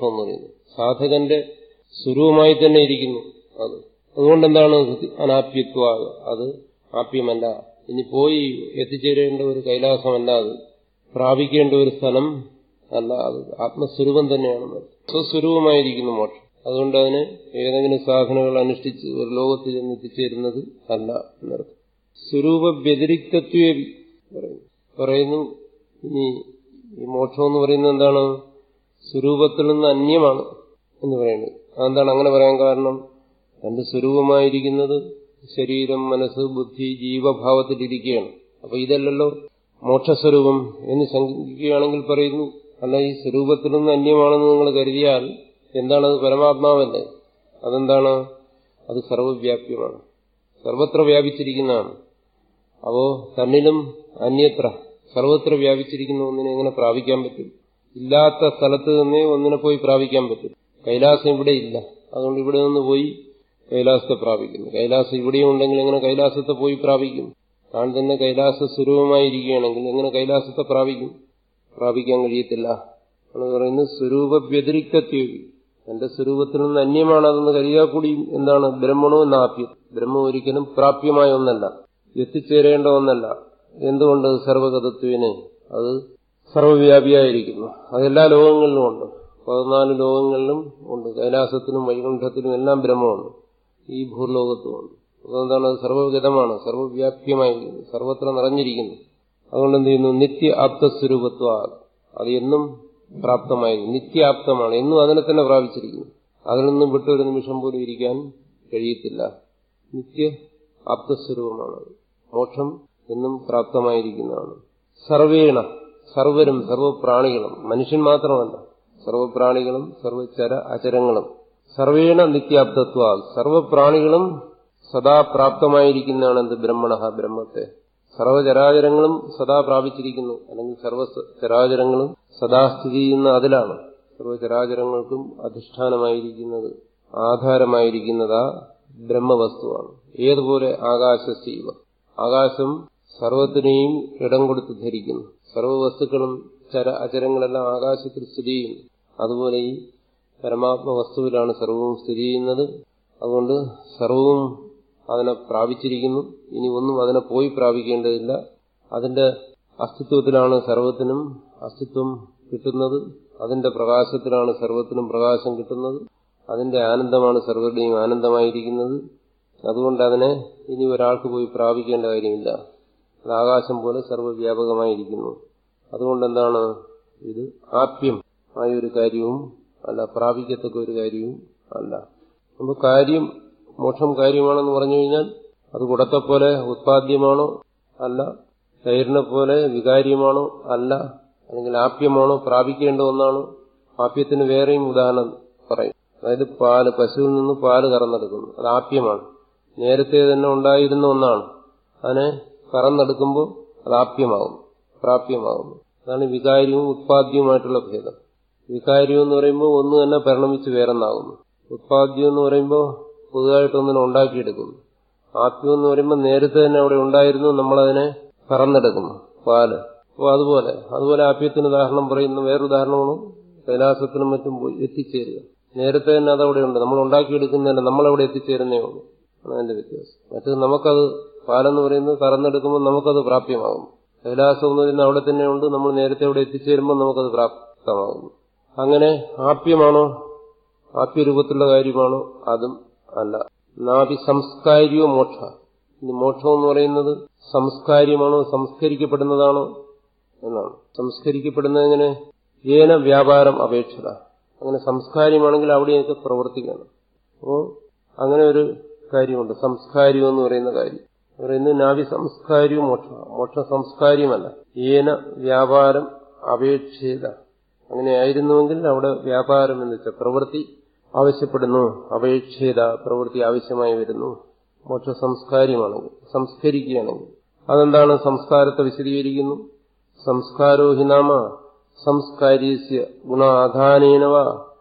മോക്ഷം എന്ന് പറയുന്നത് സാധകന്റെ സ്വരൂപമായി തന്നെ ഇരിക്കുന്നു അത് അതുകൊണ്ട് എന്താണ് അനാപ്യത്വ അത് ആപ്യമല്ല ഇനി പോയി എത്തിച്ചേരേണ്ട ഒരു കൈലാസമല്ല അത് പ്രാപിക്കേണ്ട ഒരു സ്ഥലം അല്ല അത് ആത്മസ്വരൂപം തന്നെയാണ് സ്വസ്വരൂപമായിരിക്കുന്നു മോക്ഷം അതുകൊണ്ട് അതിന് ഏതെങ്കിലും സാധനങ്ങൾ അനുഷ്ഠിച്ച് ഒരു ലോകത്ത് ചെന്ന് എത്തിച്ചേരുന്നത് അല്ല എന്നർത്ഥം സ്വരൂപ വ്യതിരിക്തത്വേ പറയുന്നു പറയുന്നു ഇനി ഈ മോക്ഷം എന്ന് പറയുന്നത് എന്താണ് സ്വരൂപത്തിൽ നിന്ന് അന്യമാണ് എന്ന് പറയുന്നത് അതെന്താണ് അങ്ങനെ പറയാൻ കാരണം തന്റെ സ്വരൂപമായിരിക്കുന്നത് ശരീരം മനസ്സ് ബുദ്ധി ജീവഭാവത്തിലിരിക്കുകയാണ് അപ്പൊ ഇതല്ലല്ലോ മോക്ഷസ്വരൂപം എന്ന് ശങ്കിക്കുകയാണെങ്കിൽ പറയുന്നു അല്ല ഈ സ്വരൂപത്തിൽ നിന്ന് അന്യമാണെന്ന് നിങ്ങൾ കരുതിയാൽ എന്താണത് പരമാത്മാവല്ലേ അതെന്താണ് അത് സർവവ്യാപ്യമാണ് സർവത്ര വ്യാപിച്ചിരിക്കുന്നതാണ് അപ്പോ തന്നിലും അന്യത്ര സർവത്ര വ്യാപിച്ചിരിക്കുന്ന ഒന്നിനെ എങ്ങനെ പ്രാപിക്കാൻ പറ്റും ഇല്ലാത്ത സ്ഥലത്ത് നിന്നേ ഒന്നിനെ പോയി പ്രാപിക്കാൻ പറ്റും കൈലാസം ഇവിടെ ഇല്ല അതുകൊണ്ട് ഇവിടെ നിന്ന് പോയി കൈലാസത്തെ പ്രാപിക്കുന്നു കൈലാസം ഇവിടെയും ഉണ്ടെങ്കിൽ എങ്ങനെ കൈലാസത്തെ പോയി പ്രാപിക്കും താൻ തന്നെ കൈലാസ സ്വരൂപമായിരിക്കുകയാണെങ്കിൽ എങ്ങനെ കൈലാസത്തെ പ്രാപിക്കും പ്രാപിക്കാൻ കഴിയത്തില്ല എന്ന് പറയുന്നത് സ്വരൂപ വ്യതിരിക്തത്വി എന്റെ സ്വരൂപത്തിൽ നിന്ന് അന്യമാണ് അതെന്ന് കരുതിയാൽ കൂടി എന്താണ് ബ്രഹ്മണോ എന്നാപ്യം ബ്രഹ്മം ഒരിക്കലും പ്രാപ്യമായ ഒന്നല്ല എത്തിച്ചേരേണ്ട ഒന്നല്ല എന്തുകൊണ്ട് സർവഗതത്വന് അത് സർവവ്യാപിയായിരിക്കുന്നു അതെല്ലാ ലോകങ്ങളിലും ഉണ്ട് പതിനാല് ലോകങ്ങളിലും ഉണ്ട് കൈലാസത്തിനും വൈകുണ്ഠത്തിനും എല്ലാം ബ്രഹ്മമുണ്ട് ഈ ഭൂലോകത്തുമുണ്ട് അതുകൊണ്ടാണ് അത് സർവഗതമാണ് സർവവ്യാപ്യമായിരിക്കുന്നു സർവത്ര നിറഞ്ഞിരിക്കുന്നു അതുകൊണ്ട് എന്ത് ചെയ്യുന്നു നിത്യ ആപ്തസ്വരൂപത്വ അത് എന്നും പ്രാപ്തമായിരുന്നു നിത്യാപ്തമാണ് എന്നും അതിനെ തന്നെ പ്രാപിച്ചിരിക്കുന്നു അതിൽ നിന്നും വിട്ടൊരു നിമിഷം പോലും ഇരിക്കാൻ കഴിയത്തില്ല നിത്യ ആപ്തസ്വരൂപമാണ് മോക്ഷം എന്നും പ്രാപ്തമായിരിക്കുന്നതാണ് സർവേണ സർവരും സർവപ്രാണികളും മനുഷ്യൻ മാത്രമല്ല സർവപ്രാണികളും സർവചര അചരങ്ങളും സർവേണ നിത്യാപ്തത്വ സർവപ്രാണികളും സദാ പ്രാപ്തമായിരിക്കുന്നതാണ് എന്ത് ബ്രഹ്മണ ബ്രഹ്മത്തെ സർവചരാചരങ്ങളും സദാ പ്രാപിച്ചിരിക്കുന്നു അല്ലെങ്കിൽ സർവചരാചരങ്ങളും സദാ സ്ഥിതി ചെയ്യുന്ന അതിലാണ് സർവചരാചരങ്ങൾക്കും അധിഷ്ഠാനമായിരിക്കുന്നത് ആധാരമായിരിക്കുന്നത് ആ ബ്രഹ്മവസ്തുവാണ് ഏതുപോലെ ആകാശശീവ ആകാശം സർവത്തിനെയും ഇടം കൊടുത്ത് ധരിക്കുന്നു സർവവസ്തുക്കളും ചര അചരങ്ങളെല്ലാം ആകാശത്തിൽ സ്ഥിതി ചെയ്യുന്നു അതുപോലെ ഈ പരമാത്മ വസ്തുവിലാണ് സർവവും സ്ഥിതി ചെയ്യുന്നത് അതുകൊണ്ട് സർവവും അതിനെ പ്രാപിച്ചിരിക്കുന്നു ഇനി ഒന്നും അതിനെ പോയി പ്രാപിക്കേണ്ടതില്ല അതിന്റെ അസ്തിത്വത്തിലാണ് സർവത്തിനും അസ്തിത്വം കിട്ടുന്നത് അതിന്റെ പ്രകാശത്തിലാണ് സർവത്തിനും പ്രകാശം കിട്ടുന്നത് അതിന്റെ ആനന്ദമാണ് സർവരുടെയും ആനന്ദമായിരിക്കുന്നത് അതുകൊണ്ട് അതിനെ ഇനി ഒരാൾക്ക് പോയി പ്രാപിക്കേണ്ട കാര്യമില്ല അത് ആകാശം പോലെ സർവ്വവ്യാപകമായിരിക്കുന്നു അതുകൊണ്ട് എന്താണ് ഇത് ആപ്യം ആയ ഒരു കാര്യവും അല്ല പ്രാപിക്കത്തക്ക ഒരു കാര്യവും അല്ല നമുക്ക് കാര്യം മോക്ഷം കാര്യമാണെന്ന് പറഞ്ഞു കഴിഞ്ഞാൽ അത് കുടത്തെ പോലെ ഉത്പാദ്യമാണോ അല്ല തൈരിനെ പോലെ വികാര്യമാണോ അല്ല അല്ലെങ്കിൽ ആപ്യമാണോ പ്രാപിക്കേണ്ട ഒന്നാണോ ആപ്യത്തിന് വേറെയും ഉദാഹരണം പറയും അതായത് പാല് പശുവിൽ നിന്ന് പാല് കറന്നെടുക്കുന്നു അത് ആപ്യമാണ് നേരത്തെ തന്നെ ഉണ്ടായിരുന്ന ഒന്നാണ് അതിനെ കറന്നെടുക്കുമ്പോൾ അത് ആപ്യമാകും പ്രാപ്യമാകുന്നു അതാണ് വികാര്യവും ഉത്പാദ്യവുമായിട്ടുള്ള ഭേദം വികാര്യം എന്ന് പറയുമ്പോൾ ഒന്ന് തന്നെ പരിണമിച്ച് വേറെന്നാകുന്നു ഉത്പാദ്യം എന്ന് പറയുമ്പോൾ പുതുതായിട്ട് ഒന്നിനെ ഉണ്ടാക്കിയെടുക്കുന്നു ആപ്യം എന്ന് പറയുമ്പോൾ നേരത്തെ തന്നെ അവിടെ ഉണ്ടായിരുന്നു നമ്മളതിനെ കറന്നെടുക്കുന്നു പാല് അപ്പോൾ അതുപോലെ അതുപോലെ ആപ്യത്തിന് ഉദാഹരണം പറയുന്ന വേറൊരു ഉദാഹരണമാണ് കൈലാസത്തിനും മറ്റും പോയി എത്തിച്ചേരുക നേരത്തെ തന്നെ അതവിടെ ഉണ്ട് നമ്മൾ ഉണ്ടാക്കിയെടുക്കുന്നതല്ല നമ്മളവിടെ എത്തിച്ചേരുന്നേ ഉള്ളൂ അതിന്റെ വ്യത്യാസം മറ്റത് നമുക്കത് പാലെന്ന് പറയുന്നത് കറന്നെടുക്കുമ്പോൾ നമുക്കത് പ്രാപ്യമാകും കൈലാസം എന്ന് പറയുന്നത് അവിടെ തന്നെ ഉണ്ട് നമ്മൾ നേരത്തെ അവിടെ എത്തിച്ചേരുമ്പോൾ നമുക്കത് പ്രാപ്തമാകുന്നു അങ്ങനെ ആപ്യമാണോ ആപ്യരൂപത്തിലുള്ള കാര്യമാണോ അതും അല്ല നാഭി സംസ്കാരിയോ മോക്ഷ ഇനി മോക്ഷം എന്ന് പറയുന്നത് സംസ്കാര്യമാണോ സംസ്കരിക്കപ്പെടുന്നതാണോ എന്നാണ് സംസ്കരിക്കപ്പെടുന്നത് എങ്ങനെ ഏന വ്യാപാരം അപേക്ഷത അങ്ങനെ സംസ്കാര്യമാണെങ്കിൽ അവിടെയൊക്കെ പ്രവർത്തിക്കണം അപ്പോ അങ്ങനെ ഒരു കാര്യമുണ്ട് സംസ്കാര്യം എന്ന് പറയുന്ന കാര്യം പറയുന്നത് നാവി സംസ്കാര്യവും മോക്ഷ മോക്ഷ സംസ്കാര്യമല്ല ഏന വ്യാപാരം അപേക്ഷിത അങ്ങനെ ആയിരുന്നുവെങ്കിൽ അവിടെ വ്യാപാരം എന്ന് വെച്ചാൽ പ്രവൃത്തി ആവശ്യപ്പെടുന്നു അപേക്ഷിത പ്രവൃത്തി ആവശ്യമായി വരുന്നു മോക്ഷ സംസ്കാര്യമാണെങ്കിൽ സംസ്കരിക്കുകയാണെങ്കിൽ അതെന്താണ് സംസ്കാരത്തെ വിശദീകരിക്കുന്നു സംസ്കാരോ ഹി നാമ സംസ്കാര്യസ്യ ഗുണാധാനേനവ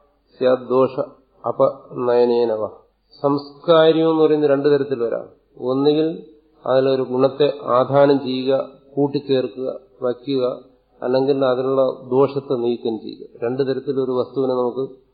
സ്യാദോഷ അപനയനേനവ സംസ്കാര്യം എന്ന് പറയുന്ന രണ്ടു തരത്തിൽ വരാം ഒന്നുകിൽ അതിലൊരു ഗുണത്തെ ആധാനം ചെയ്യുക കൂട്ടിച്ചേർക്കുക വയ്ക്കുക അല്ലെങ്കിൽ അതിനുള്ള ദോഷത്തെ നീക്കം ചെയ്യുക രണ്ടു തരത്തിലൊരു വസ്തുവിനെ നമുക്ക്